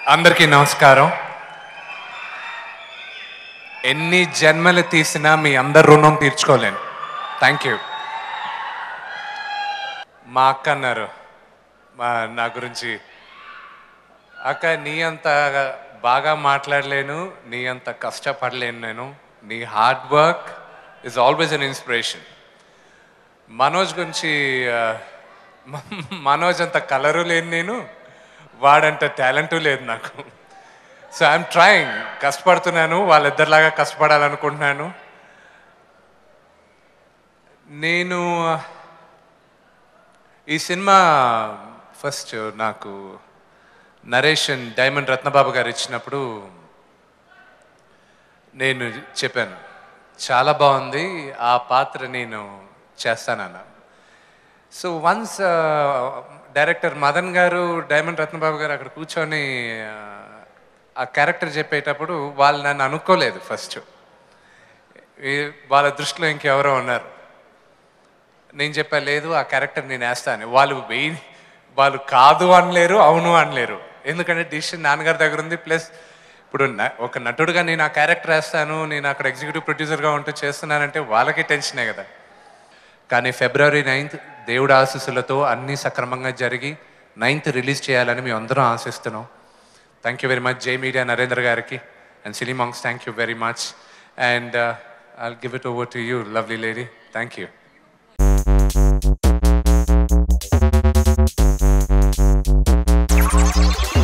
అందరికీ నమస్కారం ఎన్ని జన్మలు తీసినా మీ అందరి రుణం తీర్చుకోలేను థ్యాంక్ యూ మా అక్క అన్నారు మా నా గురించి అక్క నీ అంత బాగా మాట్లాడలేను నీ అంత కష్టపడలేను నేను నీ hard work is always an inspiration Manoj గురించి ఆ, మ- మనోజ్ అంత కలరు లేను నేను వాడంత టాలెంటు లేదు నాకు సో ఐఎమ్ ట్రయింగ్ కష్టపడుతున్నాను వాళ్ళిద్దరిలాగా కష్టపడాలనుకుంటున్నాను నేను ఈ సినిమా ఫస్ట్ నాకు నరేషన్ డైమండ్ రత్నబాబు గారు ఇచ్చినప్పుడు నేను చెప్పాను చాలా బాగుంది ఆ పాత్ర నేను చేస్తానన్నా సో వన్స్ డైరెక్టర్ మదన్ గారు డైమండ్ రత్నబాబు గారు అక్కడ కూర్చొని ఆ, ఆ క్యారెక్టర్ చెప్పేటప్పుడు వాళ్ళు నన్ను అనుకోలేదు ఫస్ట్ వాళ్ళ దృష్టిలో ఇంకెవరో ఉన్నారు నేను చెప్పా లేదు ఆ క్యారెక్టర్ నేను వేస్తాను వాళ్ళు వెయ్యి వాళ్ళు కాదు అనలేరు అవును అనలేరు ఎందుకంటే డిసిషన్ నాన్నగారి దగ్గర ఉంది ప్లస్ ఇప్పుడు న- ఒక నటుడుగా నేను ఆ క్యారెక్టర్ వేస్తాను నేను అక్కడ ఎగ్జిక్యూటివ్ ప్రొడ్యూసర్గా ఉంటూ చేస్తున్నానంటే వాళ్ళకి టెన్షనే కదా కానీ ఫిబ్రవరి నైన్త్ దేవుడి ఆశీస్సులతో అన్నీ సక్రమంగా జరిగి నైన్త్ రిలీజ్ చేయాలని మేము అందరం ఆశిస్తున్నాం thank you very much Jai media Narendra గారికి అండ్ సినీ మాంగ్స్ thank you very much and I'll give it over to you lovely lady thank you Thank